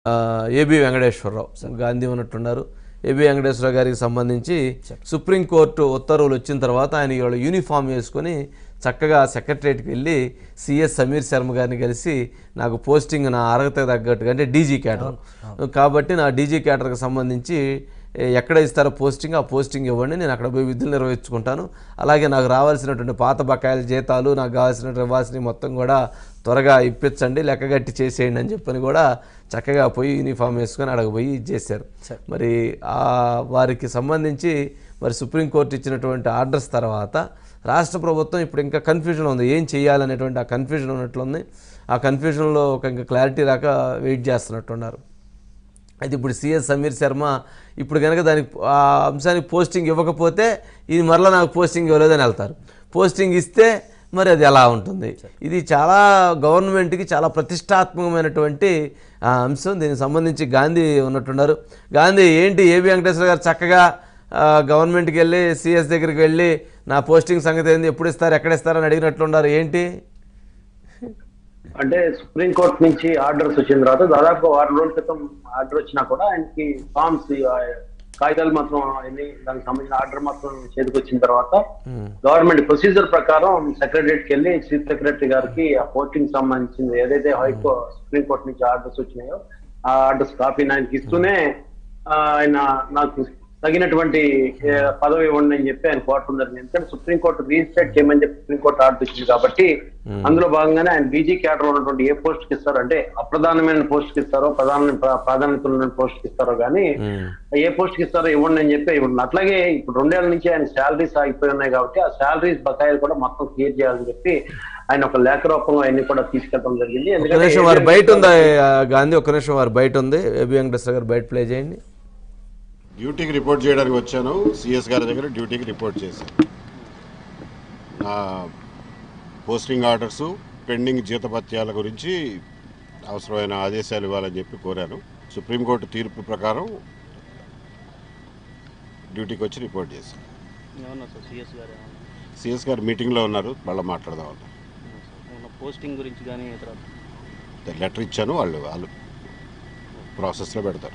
AB Venkateswararao Gandhi ఉన్నట్టున్నారు AB Venkateswararao గారికి సంబంధించి సుప్రీంకోర్టు ఉత్తర్వులు వచ్చిన తర్వాత ఆయన ఇవాళ యూనిఫామ్ వేసుకొని చక్కగా సెక్రటరియట్కి వెళ్ళి సిఎస్ సమీర్ శర్మ గారిని కలిసి నాకు పోస్టింగ్ నా అర్హత తగ్గట్టుగా అంటే డీజీ క్యాడర్ కాబట్టి నా డీజీ క్యాడర్కి సంబంధించి ఏ, ఎక్కడ ఇస్తారో పోస్టింగ్ ఆ పోస్టింగ్ ఇవ్వండి నేను అక్కడ పోయి విధులు నిర్వహించుకుంటాను అలాగే నాకు రావాల్సినటువంటి పాత బకాయిల జీతాలు నాకు కావాల్సిన ఇవ్వాల్సినవి మొత్తం కూడా త్వరగా ఇప్పించండి లెక్కగట్టి చేసేయండి అని చెప్పని కూడా చక్కగా పోయి యూనిఫామ్ వేసుకొని అడగ పోయి ఇది చేశారు మరి ఆ వారికి సంబంధించి మరి సుప్రీంకోర్టు ఇచ్చినటువంటి ఆర్డర్స్ తర్వాత రాష్ట్ర ప్రభుత్వం ఇప్పుడు ఇంకా కన్ఫ్యూజన్ ఉంది ఏం చేయాలనేటువంటి ఆ కన్ఫ్యూజన్ ఉన్నట్లుంది ఆ కన్ఫ్యూజన్లో ఒక ఇంకా క్లారిటీ రాక వెయిట్ చేస్తున్నట్టున్నారు అయితే ఇప్పుడు సిఎస్ సమీర్ శర్మ ఇప్పుడు కనుక దానికి ఆ అంశానికి పోస్టింగ్ ఇవ్వకపోతే ఇది మరలా నాకు పోస్టింగ్ ఇవ్వలేదని వెళ్తారు పోస్టింగ్ ఇస్తే మరి అది ఎలా ఉంటుంది ఇది చాలా గవర్నమెంట్కి చాలా ప్రతిష్టాత్మకమైనటువంటి ఆ, అంశం దీనికి సంబంధించి గాంధీ ఉన్నట్టున్నారు గాంధీ ఏంటి ఏబి వెంకటేశ్వర గారు చక్కగా ఆ, గవర్నమెంట్కి వెళ్ళి సిఎస్ దగ్గరికి వెళ్ళి నా పోస్టింగ్ సంగతి ఏంది ఎప్పుడు ఇస్తారు ఎక్కడ ఇస్తారని అడిగినట్లున్నారు ఏంటి అంటే సుప్రీం కోర్టు నుంచి ఆర్డర్స్ వచ్చిన తర్వాత దాదాపు వారం రోజుల క్రితం ఆర్డర్ వచ్చినా కూడా ఆయనకి ఫార్మ్స్ కాగితాలు మాత్రం అన్ని దానికి సంబంధించిన ఆర్డర్ మాత్రం చేతికి వచ్చిన తర్వాత గవర్నమెంట్ ప్రొసీజర్ ప్రకారం సెక్రటరియట్ కి వెళ్ళి చీఫ్ సెక్రటరీ గారికి ఆ పోస్టింగ్ సంబంధించింది ఏదైతే హైకో సుప్రీం కోర్టు నుంచి ఆర్డర్స్ వచ్చినాయో ఆ ఆర్డర్స్ కాపీని ఆయనకి ఇస్తూనే ఆ, ఆయన నాకు తగినటువంటి ఏ, పదవి ఇవ్వండి అని చెప్పి ఆయన కోరటం జరిగింది ఎందుకంటే సుప్రీంకోర్టు రీసెట్ చేయమని చెప్పి సుప్రీంకోర్టు ఆర్డర్ ఇచ్చింది కాబట్టి అందులో భాగంగానే ఆయన బీజీ క్యాడర్ ఉన్నటువంటి ఏ పోస్ట్ కి ఇస్తారో అంటే అప్రధానమైన పోస్ట్ కి ఇస్తారో ప్రధాన ప్రా- ప్రాధాన్యత ఉన్న పోస్ట్ కి ఇస్తారో కానీ ఏ పోస్ట్ కి ఇస్తారో ఇవ్వండి అని చెప్పి ఇవ్వండి అట్లాగే ఇప్పుడు రెండేళ్ల నుంచి ఆయన శాలరీస్ ఆగిపోయి ఉన్నాయి కాబట్టి ఆ శాలరీస్ బకాయిలు కూడా మొత్తం క్లియర్ చేయాలని చెప్పి ఆయన ఒక లేఖ రూపంలో అన్ని కూడా తీసుకెళ్ళడం జరిగింది ఒక నిమిషం వారు బయట ఉందా ఆ, గాంధీ ఒక నిమిషం వారు బయట ఉంది ఏబి వెంకటేశ్వర గారు బయట ప్లే చేయండి డ్యూటీకి రిపోర్ట్ చేయడానికి వచ్చాను సిఎస్ గారి దగ్గర డ్యూటీకి రిపోర్ట్ చేశాను నా పోస్టింగ్ ఆర్డర్సు పెండింగ్ జీతభత్యాల గురించి అవసరమైన ఆదేశాలు ఇవ్వాలని చెప్పి కోరాను సుప్రీంకోర్టు తీర్పు ప్రకారం డ్యూటీకి వచ్చి రిపోర్ట్ చేశాను ఏమన్నా సార్ సిఎస్ గారు ఏమన్నా సిఎస్ గారు మీటింగ్లో ఉన్నారు మళ్ళీ మాట్లాడదాం అన్నారు ఏమన్నా పోస్టింగ్ గురించి కానీ ఇతర లెటర్ ఇచ్చాను వాళ్ళు వాళ్ళు ప్రాసెస్లో పెడతారు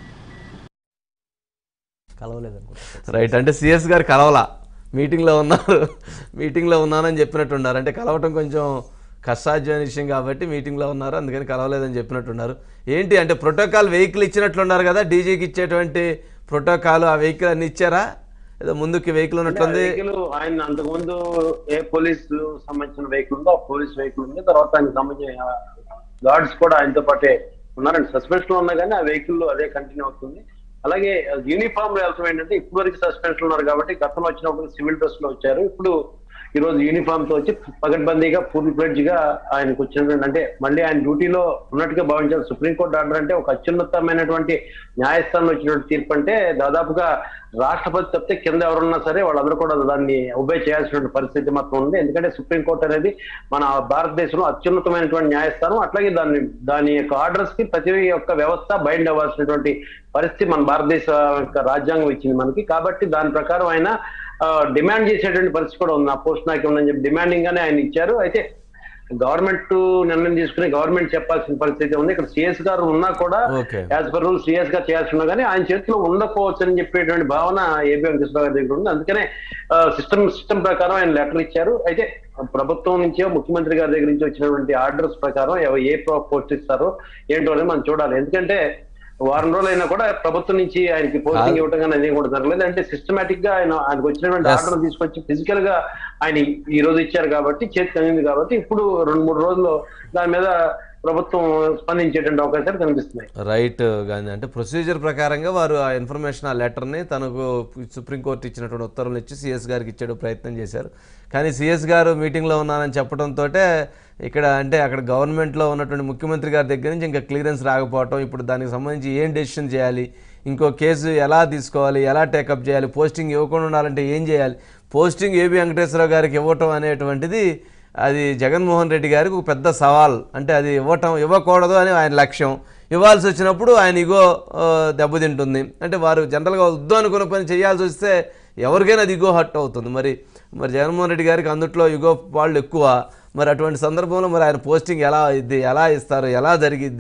కలవలేదనుకుంటా రైట్ అంటే సిఎస్ గారు కలవలా మీటింగ్లో ఉన్నారు మీటింగ్లో ఉన్నానని చెప్పినట్టున్నారు అంటే కలవటం కొంచెం కష్టాధ్యమైన విషయం కాబట్టి మీటింగ్లో ఉన్నారు అందుకని కలవలేదని చెప్పినట్టున్నారు ఏంటి అంటే ప్రోటోకాల్ వెహికల్ ఇచ్చినట్లున్నారు కదా డీజీకి ఇచ్చేటువంటి ప్రోటోకాల్ ఆ వెహికల్ అన్ని ఇచ్చారా ఏదో ముందుకి వెహికల్ ఉన్నట్లుంది వెహికల్ ఆయన అంతకుముందు ఏ పోలీస్ సంబంధించిన వెహికల్ ఉందో ఆ పోలీస్ వెహికల్ ఉంది తర్వాత ఆయనకు సంబంధించిన గార్డ్స్ కూడా ఆయనతో పాటే ఉన్నారండి సస్పెన్షన్ లో ఉన్నా కానీ ఆ వెహికల్ లో అదే కంటిన్యూ అవుతుంది అలాగే యూనిఫామ్ వెళ్తాం ఏంటంటే ఇప్పుడు వరకు సస్పెన్షన్ ఉన్నారు కాబట్టి గతంలో వచ్చినప్పుడు సివిల్ డ్రెస్ లో వచ్చారు ఇప్పుడు ఈ రోజు యూనిఫామ్ తో వచ్చి పగడ్బందీగా ఫుల్ ఫ్లెడ్జ్ గా ఆయనకు వచ్చినటువంటి అంటే మళ్ళీ ఆయన డ్యూటీలో ఉన్నట్టుగా భావించారు సుప్రీంకోర్టు ఆర్డర్ అంటే ఒక అత్యున్నతమైనటువంటి న్యాయస్థానం వచ్చినటువంటి తీర్పు అంటే దాదాపుగా రాష్ట్రపతి తప్పితే కింద ఎవరున్నా సరే వాళ్ళందరూ కూడా దాన్ని ఒబే చేయాల్సిన పరిస్థితి మాత్రం ఉంది ఎందుకంటే సుప్రీంకోర్టు అనేది మన భారతదేశంలో అత్యున్నతమైనటువంటి న్యాయస్థానం అట్లాగే దాన్ని దాని యొక్క ఆర్డర్స్ కి ప్రతి ఒక్క వ్యవస్థ బైండ్ అవ్వాల్సినటువంటి పరిస్థితి మన భారతదేశ యొక్క రాజ్యాంగం ఇచ్చింది మనకి కాబట్టి దాని ప్రకారం ఆయన ఆ, డిమాండ్ చేసేటువంటి పరిస్థితి కూడా ఉంది ఆ పోస్ట్ నాకు ఉందని చెప్పి డిమాండింగ్ గానే ఆయన ఇచ్చారు అయితే గవర్నమెంట్ నిర్ణయం తీసుకుని గవర్నమెంట్ చెప్పాల్సిన పరిస్థితి ఉంది ఇక్కడ సిఎస్ గారు ఉన్నా కూడా okay as per rule CS గా చేయాల్సి ఉన్నా కానీ ఆయన చేతిలో ఉండకపోవచ్చు అని చెప్పేటువంటి భావన ఏబీ వెంకటేశ్వర గారి దగ్గర ఉంది అందుకనే సిస్టమ్ సిస్టమ్ ప్రకారం ఆయన లెటర్ ఇచ్చారు అయితే ప్రభుత్వం నుంచో ముఖ్యమంత్రి గారి దగ్గర నుంచి వచ్చినటువంటి ఆర్డర్స్ ప్రకారం ఎవ- ఏ పోస్ట్ ఇస్తారో ఏంటో అనేది మనం చూడాలి ఎందుకంటే వారం రోజులు అయినా కూడా ప్రభుత్వం నుంచి ఆయనకి పోస్టింగ్ ఇవ్వడం కానీ అనేది కూడా జరగలేదు అంటే సిస్టమేటిక్ గా ఆయన ఆయనకు వచ్చినటువంటి Yes. ఆర్డర్ తీసుకొచ్చి ఫిజికల్ గా ఆయన ఈ రోజు ఇచ్చారు కాబట్టి చేతికి అందింది కాబట్టి ఇప్పుడు రెండు మూడు రోజుల్లో దాని మీద ప్రభుత్వం స్పందించేటువంటి అవకాశాలు కనిపిస్తున్నాయి రైట్ గాంధీ అంటే ప్రొసీజర్ ప్రకారంగా వారు ఆ ఇన్ఫర్మేషన్ ఆ లెటర్ని తనకు సుప్రీంకోర్టు ఇచ్చినటువంటి ఉత్తర్వులు ఇచ్చి సిఎస్ గారికి ఇచ్చే ప్రయత్నం చేశారు కానీ సిఎస్ గారు మీటింగ్లో ఉన్నానని చెప్పడంతో ఇక్కడ అంటే అక్కడ గవర్నమెంట్లో ఉన్నటువంటి ముఖ్యమంత్రి గారి దగ్గర నుంచి ఇంకా క్లియరెన్స్ రాకపోవటం ఇప్పుడు దానికి సంబంధించి ఏం డెసిషన్ చేయాలి ఇంకో కేసు ఎలా తీసుకోవాలి ఎలా టేకప్ చేయాలి పోస్టింగ్ ఇవ్వకుండా ఉండాలంటే ఏం చేయాలి పోస్టింగ్ ఏబి వెంకటేశ్వరరావు గారికి ఇవ్వటం అనేటువంటిది అది జగన్మోహన్ రెడ్డి గారికి ఒక పెద్ద సవాల్ అంటే అది ఇవ్వటం ఇవ్వకూడదు అని ఆయన లక్ష్యం ఇవ్వాల్సి వచ్చినప్పుడు ఆయన ఇగో ఆ, దెబ్బతింటుంది అంటే వారు జనరల్గా వద్దు అనుకున్న పని చేయాల్సి వస్తే ఎవరికైనా అది ఇగో హట్ అవుతుంది మరి మరి జగన్మోహన్ రెడ్డి గారికి అందుట్లో ఇగో వాళ్ళు ఎక్కువ మరి అటువంటి సందర్భంలో మరి ఆయన పోస్టింగ్ ఎలా ఇద్ది ఎలా ఇస్తారు ఎలా జరిగిద్ది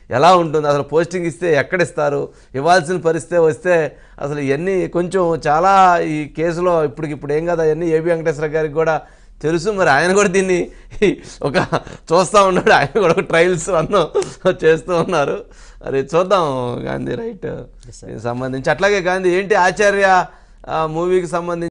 ఎలా ఉంటుంది అసలు పోస్టింగ్ ఇస్తే ఎక్కడ ఇస్తారు ఇవ్వాల్సిన పరిస్థితి వస్తే అసలు ఇవన్నీ కొంచెం చాలా ఈ కేసులో ఇప్పటికిప్పుడు ఏం కదా ఇవన్నీ ఏబి వెంకటేశ్వర గారికి కూడా తెలుసు మరి ఆయన కూడా దీన్ని ఒక చూస్తూ ఉన్నాడు ఆయన కూడా ఒక ట్రయల్స్ అన్నో చేస్తూ ఉన్నారు అది చూద్దాం గాంధీ రైట్ దీనికి సంబంధించి అట్లాగే గాంధీ ఏంటి ఆచార్య మూవీకి సంబంధించి